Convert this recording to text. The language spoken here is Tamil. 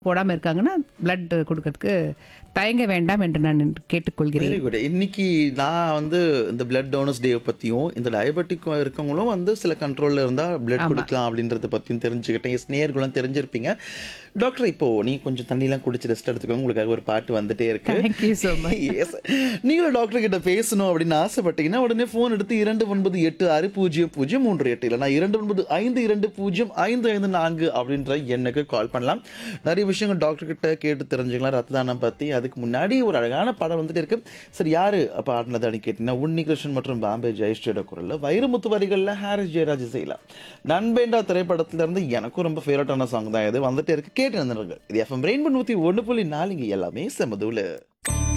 போடாமல் இருக்காங்கன்னா பிளட் கொடுக்கறதுக்கு தயங்க வேண்டாம் என்று நான் கேட்டுக்கொள்கிறேன் வெரி குட் இன்னைக்கு நான் வந்து இந்த பிளட் டோனர்ஸ் டே பத்தியும் இந்த டயபெட்டிக் இருக்கவங்களும் வந்து சில கண்ட்ரோல்ல இருந்தா பிளட் கொடுக்கலாம் அப்படின்றத பத்தியும் தெரிஞ்சுக்கிட்டேன் எஸ் நேர்களும் தெரிஞ்சிருப்பீங்க டாக்டர் இப்போ நீ கொஞ்சம் தண்ணிலாம் குடிச்சு ரெஸ்ட் எடுத்துக்கோங்க உங்களுக்காக ஒரு பாட்டு வந்துட்டே இருக்கு தேங்க்யூ ஸோ மச் Yes. நீங்களும் டாக்டர் கிட்ட பேசணும் அப்படின்னு ஆசைப்பட்டீங்கன்னா உடனே ஃபோன் எடுத்து இரண்டு ஒன்பது எட்டு ஆறு பூஜ்ஜியம் பூஜ்ஜியம் மூன்று எட்டு இல்லைனா இரண்டு ஒன்பது ஐந்து இரண்டு பூஜ்ஜியம் ஐந்து ஐந்து நான்கு அப்படின்ற எண்ணுக்கு கால் பண்ணலாம் நிறைய விஷயங்கள் டாக்டர் கிட்ட கேட்டு தெரிஞ்சுக்கலாம் ரத்த தானம் பத்தி அதுக்கு முன்னாடி ஒரு அழகான படம் வந்துட்டு இருக்கு சரி யாரு அப்ப ஆடினது அப்படின்னு கேட்டீங்கன்னா உன்னி கிருஷ்ணன் மற்றும் பாம்பே ஜெயஸ்ரீயோட குரல்ல வைரமுத்து வரிகள்ல ஹாரிஸ் ஜெயராஜ் செய்யலாம் நண்பேண்டா திரைப்படத்துல இருந்து எனக்கும் ரொம்ப ஃபேவரட்டான சாங் தான் இது வந்துட்டே இருக்கு கேட்டு நிறுங்கள் இது எஃப்எம் ரெயின்போ நூத்தி ஒன்று புள்ளி நாலு இங்க எல்லாமே செமதுல